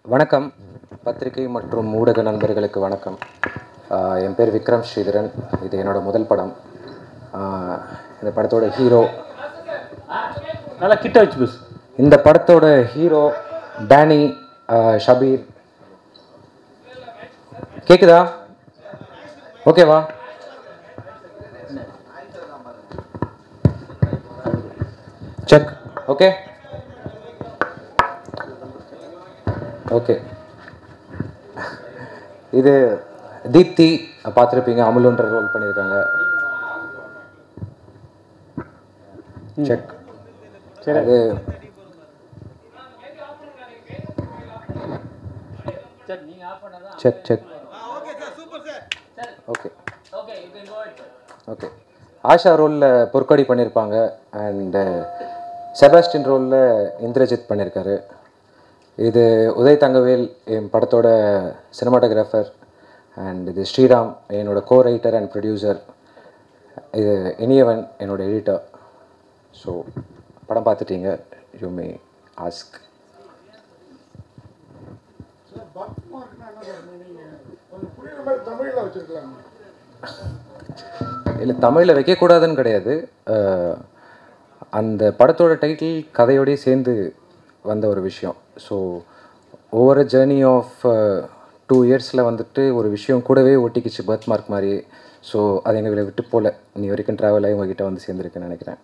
வணக்கம் பத்திரிகை மற்றும் ஊடக நண்பர்களுக்கு வணக்கம் ஆஹ் என் பேர் விக்ரம் ஸ்ரீதரன் இது என்னோட முதல் படம் ஆஹ் இந்த படத்தோட ஹீரோ நல்லா கிட்ட வச்சு பேசு இந்த படத்தோட ஹீரோ டேனி ஆஹ் ஷபீர் கேக்குதா ஓகேவா செக் ஓகே ஓகே இது தீப்தி பார்த்துருப்பீங்க அமுலுன்ற ரோல் பண்ணியிருக்காங்க செக் சரி அது check check okay okay Asha ரோலில் பொற்கொடி பண்ணியிருப்பாங்க அண்டு செபாஸ்டின் ரோலில் இந்திரஜித் பண்ணியிருக்காரு இது உதய் தங்கவேல் என் படத்தோட சினிமாட்டோகிராஃபர் அண்ட் இது ஸ்ரீராம் என்னோட கோ ரைட்டர் அண்ட் ப்ரொடியூசர் இது இனியவன் என்னோட எடிட்டர் ஸோ படம் பார்த்துட்டீங்க யூ மே ஆஸ்க் புரியுற மாதிரி தமிழில் வச்சிருக்கலாம் இல்லை தமிழில் வைக்கக்கூடாதுன்னு கிடையாது அஹ், அந்த படத்தோட டைட்டில் கதையோடயே சேர்ந்து வந்த ஒரு விஷயம் ஸோ ஒவ்வொரு ஜேர்னி ஆஃப் டூ இயர்ஸில் வந்துட்டு ஒரு விஷயம் கூடவே ஒட்டிக்கிச்சு பர்த் மார்க் மாதிரி ஸோ அது எங்களை விட்டு போகல இன்னி வரைக்கும் ட்ராவல் ஆகி உங்ககிட்ட வந்து சேர்ந்துருக்குன்னு நினைக்கிறேன்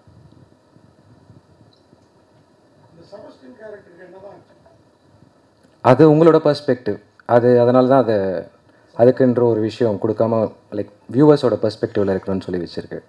இந்த செபஸ்டின் கேரக்டருக்கு என்னதான் அது உங்களோட பர்ஸ்பெக்டிவ் அது அதனால தான் அதை அதுக்குன்ற ஒரு விஷயம் கொடுக்காம லைக் வியூவர்ஸோட பர்ஸ்பெக்டிவில் இருக்கணும்னு சொல்லி வச்சுருக்கு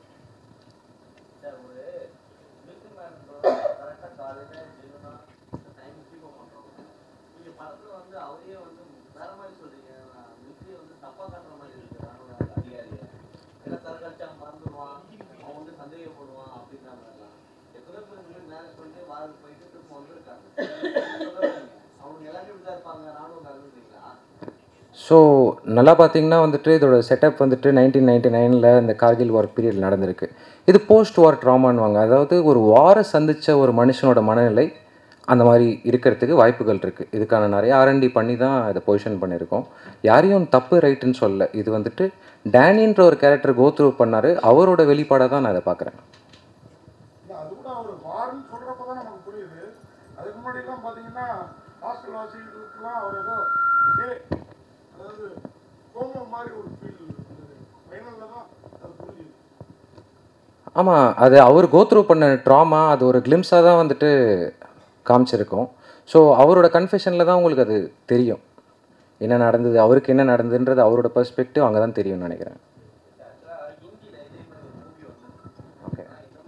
ஸோ நல்லா பார்த்தீங்கன்னா வந்துட்டு இதோட செட்டப் வந்துட்டு நைன்டீன் நைன்டி நைனில் இந்த கார்கில் வார் பீரியட் நடந்திருக்கு இது போஸ்ட் வார் ட்ராமான்வாங்க அதாவது ஒரு வாரை சந்தித்த ஒரு மனுஷனோட மனநிலை அந்த மாதிரி இருக்கிறதுக்கு வாய்ப்புகள் இருக்குது இதுக்கான நிறைய ஆர்என்டி பண்ணி தான் இதை பொசிஷன் பண்ணியிருக்கோம் யாரையும் தப்பு ரைட்டுன்னு சொல்லல இது வந்துட்டு டேனின்ற ஒரு கேரக்டர் கோத்ரூ பண்ணார் அவரோட வெளிப்பாடாக தான் நான் இதை பார்க்குறேன் இல்லை அது கூட அவர் வார்னு சொல்கிறப்ப தான் நமக்கு புரியுது அதுக்கு முன்னாடிலாம் பார்த்தீங்கன்னா ஹாஸ்டல் வாசிகளுக்கெல்லாம் அவர் ஏதோ ஏ அதாவது கோமம் மாதிரி ஒரு ஃபீல் இருந்தது ஃபைனலில் தான் அது புரியுது ஆமாம் அது அவர் கோத்ரூ பண்ண ட்ராமா அது ஒரு கிளிம்ஸாக தான் வந்துட்டு காமிச்சிருக்கோம் ஸோ அவரோட கன்ஃபெஷனில் தான் உங்களுக்கு அது தெரியும் என்ன நடந்தது அவருக்கு என்ன நடந்ததுன்றது அவரோட பெர்ஸ்பெக்டிவ் அங்கே தான் தெரியும்னு நினைக்கிறேன் ஓகே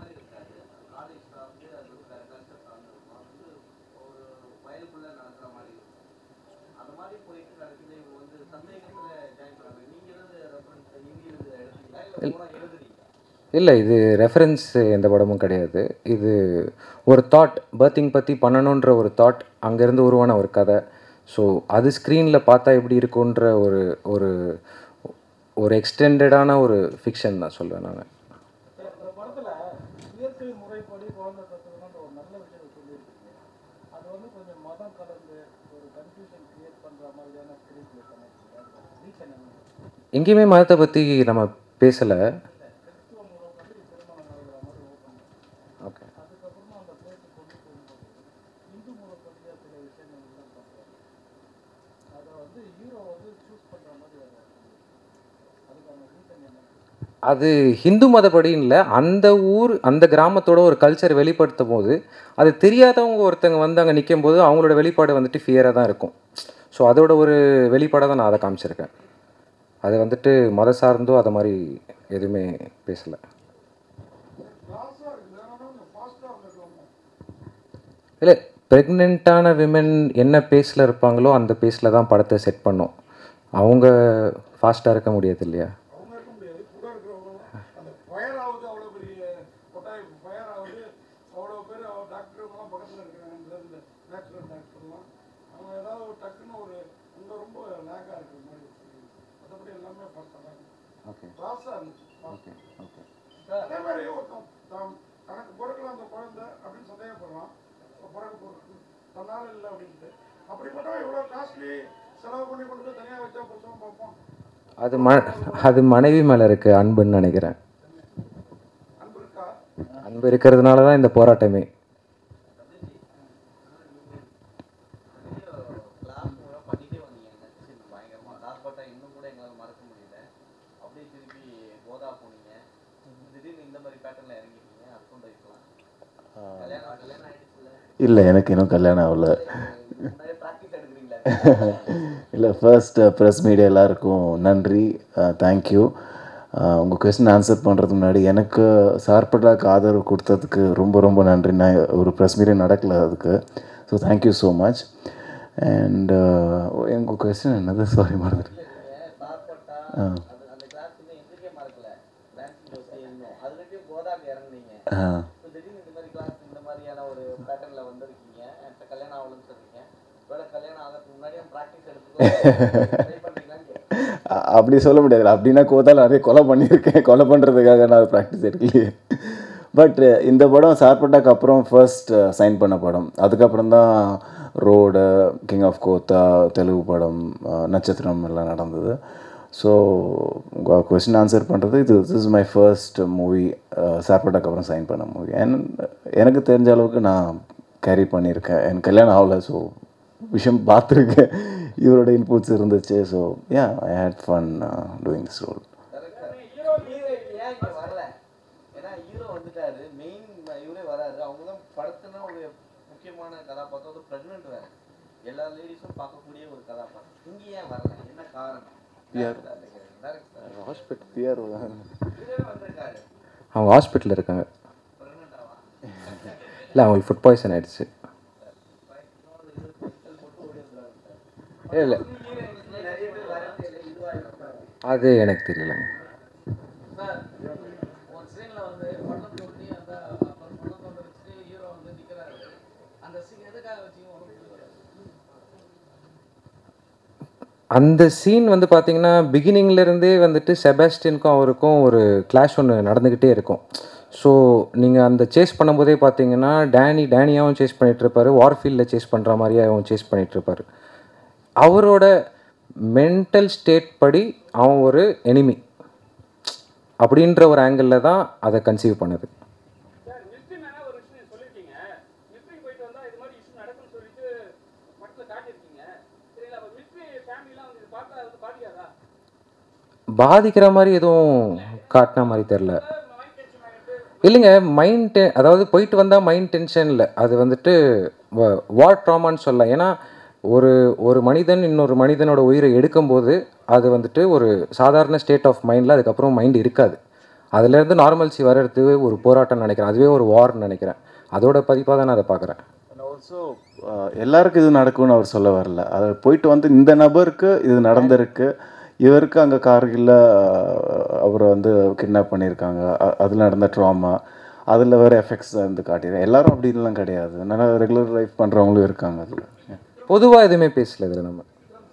இல்லை இது ரெஃபரன்ஸ் எந்த படமும் கிடையாது இது ஒரு தாட் பர்த்திங் பற்றி பண்ணணுன்ற ஒரு தாட் அங்கேருந்து உருவான ஒரு கதை ஸோ அது ஸ்க்ரீனில் பார்த்தா எப்படி இருக்குன்ற ஒரு ஒரு ஒரு எக்ஸ்டெண்டடான ஒரு ஃபிக்ஷன் தான் சொல்லுவேன் நான் இந்த படத்துல இயற்கை முறைப்படி குழந்தை பெற்றதுன்ற ஒரு நல்ல விஷயத்தை சொல்லியிருக்கீங்க அது வந்து கொஞ்சம் மதம் கலந்து ஒரு கன்ஃபியூஷன் கிரியேட் பண்ற மாதிரியான ஸ்கிரீன் பிளே பண்ணிருக்கீங்க ரீசன் என்ன எங்கேயுமே மதத்தை பற்றி நம்ம பேசலை கிறிஸ்துவ முறைப்படி திருமணம் நடக்கிற மாதிரி ஓப்பன் ஓகே அதுக்கப்புறமா அந்த பேச்சு கொண்டு போகும்போது இந்து முறைப்படியா சில விஷயங்கள் எல்லாம் பண்றாங்க அதை வந்து ஹீரோ வந்து சூஸ் பண்ற மாதிரி வரும். அதுக்கான ரீசன் என்ன அது ஹிந்து மதப்படி இல்லை அந்த ஊர் அந்த கிராமத்தோட ஒரு கல்ச்சர் வெளிப்படுத்தும் போது அது தெரியாதவங்க ஒருத்தங்க வந்து அங்கே நிற்கும் போது அவங்களோட வெளிப்பாடு வந்துட்டு ஃபியராக தான் இருக்கும் ஸோ அதோட ஒரு வெளிப்பாடாக தான் நான் அதை காமிச்சிருக்கேன் அது வந்துட்டு மத சார்ந்தோ அதை மாதிரி எதுவுமே பேசலை லாஸாக இருக்குது அதனால கொஞ்சம் ஃபாஸ்ட்டாக இருந்திருக்கலாமோ இல்லை ப்ரெக்னெண்ட்டான விமன் என்ன பேஸில் இருப்பாங்களோ அந்த பேஸில் தான் படத்தை செட் பண்ணோம் அவங்க ஃபாஸ்ட்டாக இருக்க முடியாது இல்லையா அவங்க இருக்க முடியாது கூட இருக்கிறவங்க அந்த ஃபயர் ஆகுது அவ்வளோ பெரிய கொட்டாய் ஃபயர் ஆகுது அவ்வளோ பேர் டாக்டருங்கெல்லாம் பக்கத்தில் இருக்கிறாங்க இந்த நேச்சுரல் டாக்டர்லாம் அவங்க ஏதாவது ஒரு டக்குன்னு ஒரு அங்கே ரொம்ப லேக்காக இருக்கிற மாதிரி ஒரு feeling. மற்றபடி எல்லாமே ஃபஸ்ட்டாக தான் ஓகே லாஸாக இருந்துச்சு ஓகே ஓகே அதே மாதிரி ஒருத்தன் தான் தனக்கு பிறக்கல அந்த குழந்தை அப்படின்னு சந்தேகப்படுறான் இப்போ பிறக்க போகிறது தன்னால் இல்லை அப்படின்ட்டு அப்படிப்பட்டவன் எவ்வளோ காஸ்ட்லி செலவு பண்ணி கொண்டு போய் தனியாக வச்சா பிரச்சனை பார்ப்போம் அது ம அது மனைவி மேலே இருக்குது அன்புன்னு நினைக்கிறேன் அன்பு இருக்கா அன்பு இருக்கிறதுனால தான் இந்த போராட்டமே கிளாஸ் மூலம் பண்ணிட்டே வந்தீங்க நடிச்சு பயங்கரமா சார்பட்டா இன்னும் கூட எங்களால் மறக்க முடியல அப்படியே திருப்பி கோதா போனீங்க திடீர்னு இந்த மாதிரி பேட்டர்ல இறங்கிட்டீங்க அர்த்தம் வைக்கலாம் கல்யாணம் கல்யாணம் ஆயிடுச்சுல இல்லை எனக்கு இன்னும் கல்யாணம் ஆகல முன்னாடியே ப்ராக்டிஸ் எடுக்கிறீங்களா இல்லை ஃபர்ஸ்ட் ப்ரெஸ் மீடியா எல்லாருக்கும் நன்றி தேங்க்யூ உங்கள் கொஸ்டின் ஆன்சர் பண்ணுறதுக்கு முன்னாடி எனக்கு சார்பட்டாக்கு ஆதரவு கொடுத்ததுக்கு ரொம்ப ரொம்ப நன்றி நான் ஒரு ப்ரெஸ் மீடியா நடக்கல அதுக்கு so thank you so much and உங்கள் கொஸ்டின் என்னது சாரி மறந்துட்டு சார்பட்டா அது அந்த கிளாஸ் வந்து எங்களுக்கே மறக்கல டான்ஸ் ஜோசி இன்னும் அதுலேயும் கோதாக்கு இறங்குனீங்க ஆ இப்போ திடீர்னு இந்த மாதிரி கிளாஸ் இந்த மாதிரியான ஒரு பேட்டர்ல வந்திருக்கீங்க என்கிட்ட கல்யாணம் ஆகலன்னு சொல்றீங்க வேலை கல்யாணம் ஆகிறதுக்கு முன்னாடியே ப்ராக்டிஸ் எடுத்துக்கோ ட்ரை பண்ணுறீங்களான்னு கேட்டேன் அ- அப்படி சொல்ல முடியாது அப்படின்னா கோதால நிறைய கொலை பண்ணியிருக்கேன் கொலை பண்ணுறதுக்காக நான் ப்ராக்டிஸ் எடுக்கலையே பட் இந்த படம் சார்பட்டாக்கு அப்புறம் ஃபர்ஸ்ட் சைன் பண்ண படம் அதுக்கப்புறம் தான் road king of Kotha Telugu படம் அஹ், நட்சத்திரம் எல்லாம் நடந்தது ஸோ உங்கள் கொஸ்டின் ஆன்சர் பண்ணுறது இது this is my first movie சார்பட்டாக்கு அப்புறம் சைன் பண்ண மூவி அண்ட் எனக்கு தெரிஞ்ச அளவுக்கு நான் கேரி பண்ணியிருக்கேன் எனக்கு கல்யாணம் ஆகல ஸோ விஷயம் பார்த்துருக்கேன் இவரோட இன்புட்ஸ் இருந்துச்சு so yeah I had fun doing this role hero ஏன் இங்க வரல ஏன்னா ஹீரோ வந்துட்டாரு மெயின் இவரே வராரு அவங்க தான் படத்துல ஒரு முக்கியமான கதாபாத்திரம் அது பிரெக்னென்ட் வேற எல்லா லேடிஸும் பார்க்கக்கூடிய ஒரு கதாபாத்திரம் இங்க ஏன் வரல என்ன காரணம் ஹீரோ வந்திருக்காரு அவங்க ஹாஸ்பிட்டலில் இருக்காங்க இல்லை அவங்களுக்கு ஃபுட் பாய்சன் ஆயிடுச்சு இல்லை நிறைய பேர் வரதே இல்லை இதுவாக அது எனக்கு தெரியலங்க ஒரு சீனில் வந்து பள்ளம் தோண்டி அந்த அப்புறம் பள்ளம் தோண்ட வச்சுட்டு ஹீரோ வந்து நிற்கிறாரு அந்த சீன் எதுக்காக வச்சீங்க உனக்கு அந்த சீன் வந்து பார்த்தீங்கன்னா beginningல இருந்தே வந்துட்டு செபாஸ்டியனுக்கும் அவருக்கும் ஒரு கிளாஷ் ஒன்று நடந்துக்கிட்டே இருக்கும் ஸோ நீங்கள் அந்த சேஸ் பண்ணும்போதே பார்த்தீங்கன்னா டேனி டேனியாவும் சேஸ் பண்ணிட்டு இருப்பாரு வார்ஃபீல்டில் சேஸ் பண்ணுற மாதிரியாகவும் சேஸ் பண்ணிட்டு இருப்பாரு அவரோட மென்டல் ஸ்டேட் படி அவன் ஒரு எனிமி அப்படின்ற ஒரு ஆங்கிளில் தான் அதை கன்சீவ் பண்ணுது சார் மிலிட்ரி மேனா ஒரு விஷயம் சொல்லியிருக்கீங்க மிலிட்ரி போயிட்டு வந்தா இது மாதிரி இஷ்யூ நடக்கும்னு சொல்லிட்டு படத்துல காட்டியிருக்கீங்க சரிங்களா அப்ப மிலிட்ரி ஃபேமிலிலாம் வந்து இது பார்த்தா அது வந்து பாதிக்காதா பாதிக்கிற மாதிரி எதுவும் காட்டின மாதிரி தெரில மைண்ட் டென்ஷன் ஆகிட்டு இல்லைங்க மைண்ட் டெ அதாவது போயிட்டு வந்தால் மைண்ட் டென்ஷன் இல்லை அது வந்துட்டு வார் ட்ராமான்னு சொல்லலாம் ஏன்னா ஒரு ஒரு மனிதன் இன்னொரு மனிதனோட உயிரை எடுக்கும்போது அது வந்துட்டு ஒரு சாதாரண ஸ்டேட் ஆஃப் மைண்டில் அதுக்கப்புறம் மைண்ட் இருக்காது அதுலேருந்து நார்மல்சி வர்றது ஒரு போராட்டம் நினைக்கிறேன் அதுவே ஒரு வார்னு நினைக்கிறேன் அதோட பதிப்பாக தான் நான் அதை பார்க்குறேன் ஆல்சோ எல்லாருக்கும் இது நடக்கும்னு அவர் சொல்ல வரல அது போயிட்டு வந்து இந்த நபருக்கு இது நடந்திருக்கு இவருக்கு அங்கே கார்கில்ல அவரை வந்து கிட்னாப் பண்ணியிருக்காங்க அதில் நடந்த ட்ராமா அதில் வேறு எஃபெக்ட்ஸ் வந்து காட்டிடுறேன் எல்லாரும் அப்படின்லாம் கிடையாது நல்லா ரெகுலர் லைஃப் பண்ணுறவங்களும் இருக்காங்க அதில் பொதுவாக எதுவுமே பேசல இதில் நம்ம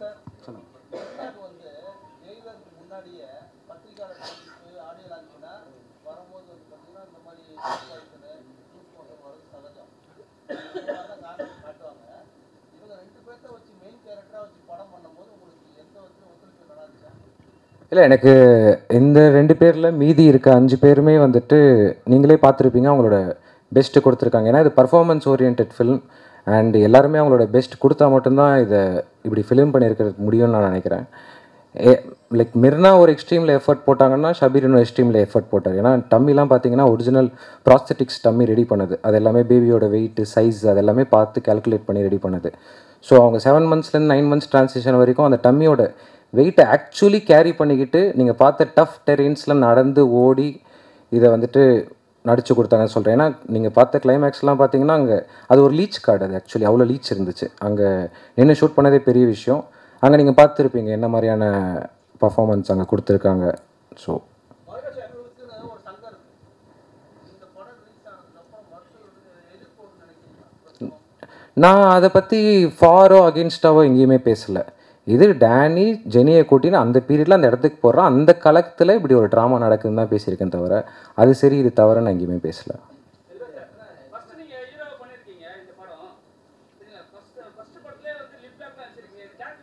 அது வந்து ஜெயிலருக்கு முன்னாடியே பத்திரிகையாளர் சந்திப்பு ஆடியோ லான்ச்னா வரும்போது வந்து பார்த்தீங்கன்னா இந்த மாதிரி ஜூஸ் போட்டு வர்றது சகஜம் இந்த மாதிரி தான் காரணம் காட்டுவாங்க இவங்க ரெண்டு பேர்த்த வச்சு மெயின் கேரக்டராக வச்சு படம் பண்ணும்போது உங்களுக்கு எந்த வந்து ஒத்துழைப்பு நல்லா இருந்துச்சா இல்லை எனக்கு இந்த ரெண்டு பேரில் மீதி இருக்க அஞ்சு பேருமே வந்துட்டு நீங்களே பார்த்துருப்பீங்க அவங்களோட பெஸ்ட்டு கொடுத்துருக்காங்க ஏன்னா இது பர்ஃபார்மன்ஸ் ஓரியன்ட் ஃபிலிம் அண்ட் எல்லாருமே அவங்களோட பெஸ்ட் கொடுத்தா மட்டும்தான் இதை இப்படி ஃபிலிம் பண்ணியிருக்கிறது முடியும்னு நான் நினைக்கிறேன் ஏ லைக் மிர்னா ஒரு எக்ஸ்ட்ரீமில் எஃபர்ட் போட்டாங்கன்னா ஷபீர் இன்னும் எக்ஸ்ட்ரீமில் எஃபர்ட் போட்டார் ஏன்னா டம்மிலாம் பார்த்தீங்கன்னா ஒரிஜினல் ப்ராஸ்தட்டிக்ஸ் டம்மி ரெடி பண்ணுது அது எல்லாமே பேபியோட வெயிட் சைஸ் அது எல்லாமே பார்த்து கால்குலேட் பண்ணி ரெடி பண்ணுது ஸோ அவங்க செவன் மந்த்ஸ்லேருந்து நைன் மந்த்ஸ் ட்ரான்சிஷன் வரைக்கும் அந்த டம்மியோட வெயிட்டை ஆக்சுவலி கேரி பண்ணிக்கிட்டு நீங்கள் பார்த்த டஃப் டெரெயின்ஸில் நடந்து ஓடி இதை வந்துட்டு நடிச்சு கொடுத்தாங்கன்னு சொல்கிறேன் ஏன்னா நீங்கள் பார்த்த கிளைமேக்ஸ்லாம் பார்த்தீங்கன்னா அங்கே அது ஒரு லீச் கார்டு அது ஆக்சுவலி அவ்வளோ லீச் இருந்துச்சு அங்கே நின்று ஷூட் பண்ணதே பெரிய விஷயம் அங்கே நீங்கள் பார்த்துருப்பீங்க என்ன மாதிரியான பர்ஃபார்மன்ஸ் அங்கே கொடுத்துருக்காங்க ஸோ அவர்களுக்குன்னு ஒரு சங்கம் இருக்கு இந்த படம் ரிலீஸ் ஆனதுக்கப்புறம் மக்கள் எதிர்ப்பு நினைக்கிறீங்களா நான் அதை பற்றி ஃபாரோ அகேன்ஸ்டாவோ எங்கேயுமே பேசலை இது டேனி ஜெனியை கூட்டின்னு அந்த பீரியடில் அந்த இடத்துக்கு போடுறோம் அந்த கலக்கத்தில் இப்படி ஒரு ட்ராமா நடக்குதுன்னு தான் பேசியிருக்கேன் தவிர அது சரி இது தவிர நான் எங்கேயுமே பேசலை ஃபர்ஸ்ட் நீங்க ஹீரோ பண்ணிருக்கீங்க இந்த படம் சரிங்களா ஃபர்ஸ்ட் ஃபர்ஸ்ட் படத்துலயே வந்து லிப் லாக் வச்சிருக்கீங்க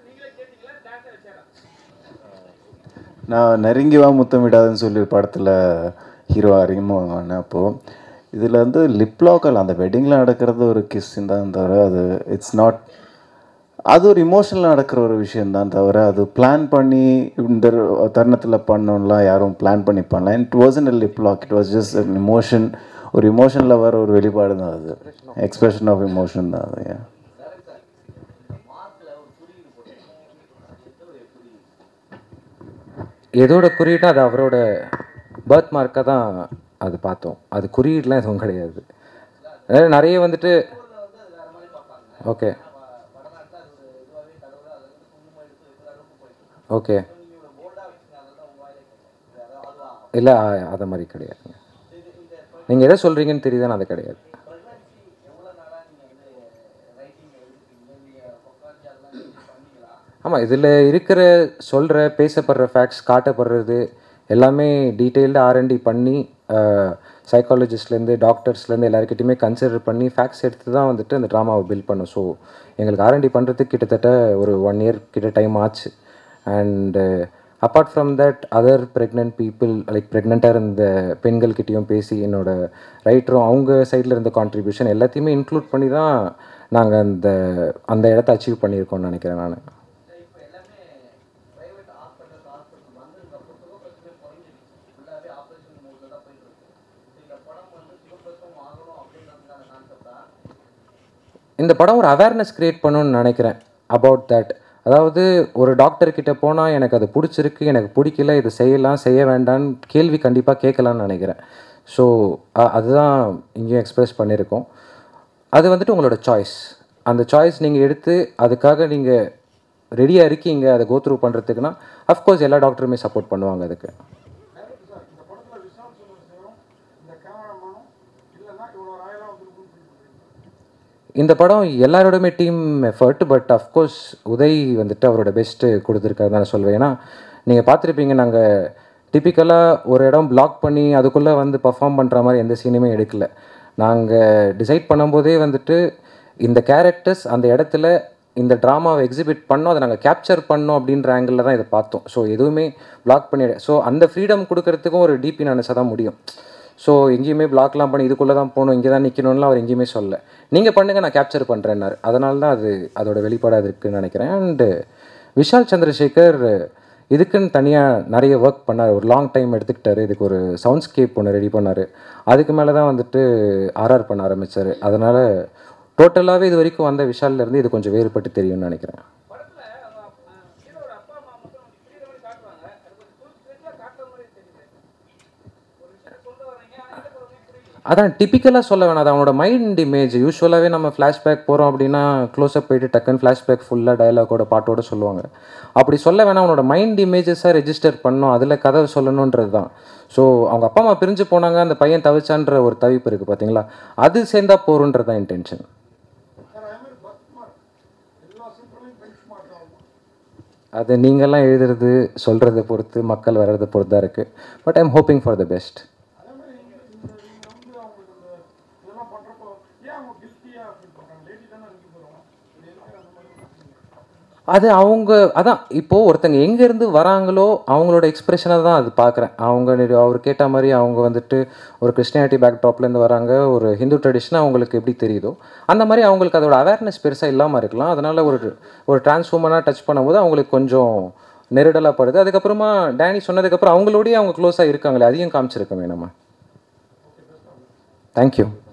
நான் நெருங்கி வா முத்தமிடாதுன்னு சொல்லி ஒரு படத்தில் ஹீரோ அறிமுகமான அப்போது இதில் வந்து லிப்லாக்கல் அந்த வெட்டிங்கில் நடக்கிறது ஒரு கிஸ் தான் தவிர அது இட்ஸ் நாட் அது ஒரு இமோஷனல் நடக்கிற ஒரு விஷயம்தான் தவிர அது பிளான் பண்ணி இந்த தருணத்தில் பண்ணோம்லாம் யாரும் பிளான் பண்ணி பண்ணல it wasn't a lip lock it was just an emotion ஒரு இமோஷனில் வர ஒரு வெளிப்பாடு தான் அது எக்ஸ்பிரஷன் ஆஃப் இமோஷன் தான் அது yeah. எதோட குறியீடோ அது அவரோட பர்த் மார்க்காக தான் அது பார்த்தோம் அது குறியீடுலாம் எதுவும் கிடையாது அதாவது நிறைய வந்துட்டு ஓகே ஓகே இல்லை அதை மாதிரி கிடையாதுங்க நீங்கள் எதை சொல்கிறீங்கன்னு தெரியுதானே அது கிடையாது ஆமாம் இதில் இருக்கிற சொல்கிற பேசப்படுற ஃபேக்ட்ஸ் காட்டப்படுறது எல்லாமே டீட்டெயில்டு ஆர்என்டி பண்ணி சைக்காலஜிஸ்ட்லேருந்து டாக்டர்ஸ்லேருந்து எல்லாருக்கிட்டையுமே கன்சிடர் பண்ணி ஃபேக்ட்ஸ் எடுத்து தான் வந்துட்டு அந்த ட்ராமாவை பில்ட் பண்ணும் ஸோ எங்களுக்கு ஆர்என்டி பண்ணுறதுக்கு கிட்டத்தட்ட ஒரு ஒன் இயர் கிட்ட டைம் ஆச்சு and apart from that other pregnant people like ப்ரெக்னெண்ட்டாக இருந்த பெண்கள்கிட்டயும் பேசி என்னோட ரைட்டரும் அவங்க சைடில் இருந்த கான்ட்ரிபியூஷன் எல்லாத்தையுமே இன்க்ளூட் பண்ணி தான் நாங்கள் அந்த அந்த இடத்த அச்சீவ் பண்ணியிருக்கோம்னு நினைக்கிறேன் நான் இந்த படம் ஒரு அவேர்னஸ் க்ரியேட் பண்ணணும்னு நினைக்கிறேன் அபவுட் தட் அதாவது ஒரு டாக்டர் கிட்ட போனால் எனக்கு அது பிடிச்சிருக்கு எனக்கு பிடிக்கல இது செய்யலாம் செய்ய வேண்டாம்னு கேள்வி கண்டிப்பாக கேட்கலான்னு நினைக்கிறேன் ஸோ அதுதான் இங்கேயும் எக்ஸ்பிரஸ் பண்ணியிருக்கோம் அது வந்துட்டு உங்களோட சாய்ஸ் அந்த சாய்ஸ் நீங்கள் எடுத்து அதுக்காக நீங்கள் ரெடியாக இருக்கீங்க அதை கோ த்ரூ பண்ணுறதுக்குன்னா அஃப்கோர்ஸ் எல்லா டாக்டருமே சப்போர்ட் பண்ணுவாங்க அதுக்கு டேரக்டர் சார் இந்த படத்தில் விஷால் சந்திரசேகரும் இந்த கேமராமேனும் இல்லைன்னா இவ்வளோ ராயலாக வந்திருக்கும்னு ஃபீல் பண்ணுறீங்க இந்த படம் எல்லாரோடமே team effort but of course Uday வந்துட்டு அவரோட பெஸ்ட்டு கொடுத்துருக்காரு தான் நான் சொல்வேன் ஏன்னா நீங்கள் பார்த்துருப்பீங்க நாங்கள் டிப்பிக்கலாக ஒரு இடம் பிளாக் பண்ணி அதுக்குள்ளே வந்து பர்ஃபார்ம் பண்ணுற மாதிரி எந்த சீனுமே எடுக்கல நாங்கள் டிசைட் பண்ணும்போதே வந்துட்டு இந்த கேரக்டர்ஸ் அந்த இடத்துல இந்த ட்ராமாவை எக்ஸிபிட் பண்ணோம் அதை நாங்கள் கேப்சர் பண்ணோம் அப்படின்ற ஆங்கிளில் தான் இதை பார்த்தோம் ஸோ எதுவுமே பிளாக் பண்ணிட ஸோ அந்த ஃப்ரீடம் கொடுக்கறதுக்கும் ஒரு டிபி நினச்சா தான் முடியும் ஸோ எங்கேயுமே பிளாக்லாம் பண்ணி இதுக்குள்ளே தான் போகணும் இங்கே தான் நிற்கணும்லாம் அவர் எங்கேயுமே சொல்ல நீங்கள் பண்ணுங்க நான் கேப்சர் பண்ணுறேன்னாரு அதனால தான் அது அதோட வெளிப்பாடாக அது இருக்குன்னு நினைக்கிறேன் அண்டு விஷால் சந்திரசேகர் இதுக்குன்னு தனியாக நிறைய ஒர்க் பண்ணார் ஒரு லாங் டைம் எடுத்துக்கிட்டாரு இதுக்கு ஒரு சவுண்ட்ஸ்கேப் ஒன்று ரெடி பண்ணார் அதுக்கு மேலே தான் வந்துட்டு ஆர்ஆர் பண்ண ஆரம்பித்தார் அதனால் டோட்டலாகவே இது வரைக்கும் வந்த விஷால்ல இருந்து இது கொஞ்சம் வேறுபட்டு தெரியும்னு நினைக்கிறேன் படத்துல அவங்க ஹீரோட அப்பா அம்மா மட்டும் புரியுற மாதிரி காட்டுவாங்க அது கொஞ்சம் ஃபுல் ஸ்ட்ரெச்ல காட்டுற மாதிரி தெரியுது ஒரு விஷயம் சொல்ல வர்றீங்க ஆனா எந்த படமே புரியல அதான் டிப்பிக்கலாக சொல்ல வேணாம் அது அவனோட மைண்ட் இமேஜ் யூஸ்வலாகவே நம்ம ஃப்ளாஷ்பேக் போகிறோம் அப்படின்னா க்ளோஸ்அப் போயிட்டு டக்குன்னு ஃப்ளாஷ்பேக் ஃபுல்லாக டயலாகோட பாட்டோட சொல்லுவாங்க அப்படி சொல்ல வேணாம் அவனோட மைண்ட் இமேஜஸை ரெஜிஸ்டர் பண்ணணும் அதில் கதை சொல்லணுன்றது தான் ஸோ அவங்க அப்பா அம்மா பிரிஞ்சு போனாங்க அந்த பையன் தவிச்சான்ற ஒரு தவிப்பு இருக்குது பார்த்தீங்களா அது சேர்ந்தா போகிறன்றது தான் இன்டென்ஷன் சார் அதே மாதிரி பத்மார் எல்லா சீக்கிரமே பெஞ்ச் மார்க் ஆகும் அது நீங்கள்லாம் எழுதுறது சொல்கிறத பொறுத்து மக்கள் வர்றதை பொறுத்து தான் இருக்குது but I'm hoping for the best அதே மாதிரி இந்த இந்த நீங்கள் வந்து அவங்களுக்கு இந்த இதெல்லாம் பண்ணுறப்போ ஏன் அவங்க கில்ட்டியாக ஃபீல் பண்ணுறாங்க லேடி தானே இருக்கு போகிறோம் இது எதுக்கு அந்த மாதிரி பண்ணுறீங்க? அது அவங்க அதான் இப்போது ஒருத்தங்க எங்கேருந்து வராங்களோ அவங்களோட எக்ஸ்பிரஷனை தான் அது பார்க்குறேன் அவங்க நி- அவர் கேட்ட மாதிரி அவங்க வந்துட்டு ஒரு கிறிஸ்டியானிட்டி பேக்ட்ராப்லேருந்து வராங்க ஒரு ஹிந்து ட்ரெடிஷன் அவங்களுக்கு எப்படி தெரியுதோ அந்த மாதிரி அவங்களுக்கு அதோட அவேர்னஸ் பெருசாக இல்லாமல் இருக்கலாம் அதனால் ஒரு ஒரு டிரான்ஸ்ஃபார்மனாக டச் பண்ணும்போது அவங்களுக்கு கொஞ்சம் நெருடலாக படுது அதுக்கப்புறமா டேனி சொன்னதுக்கப்புறம் அவங்களோடய அவங்க க்ளோஸாக இருக்காங்களே அதையும் காமிச்சிருக்கோமே நம்ம தேங்க்யூ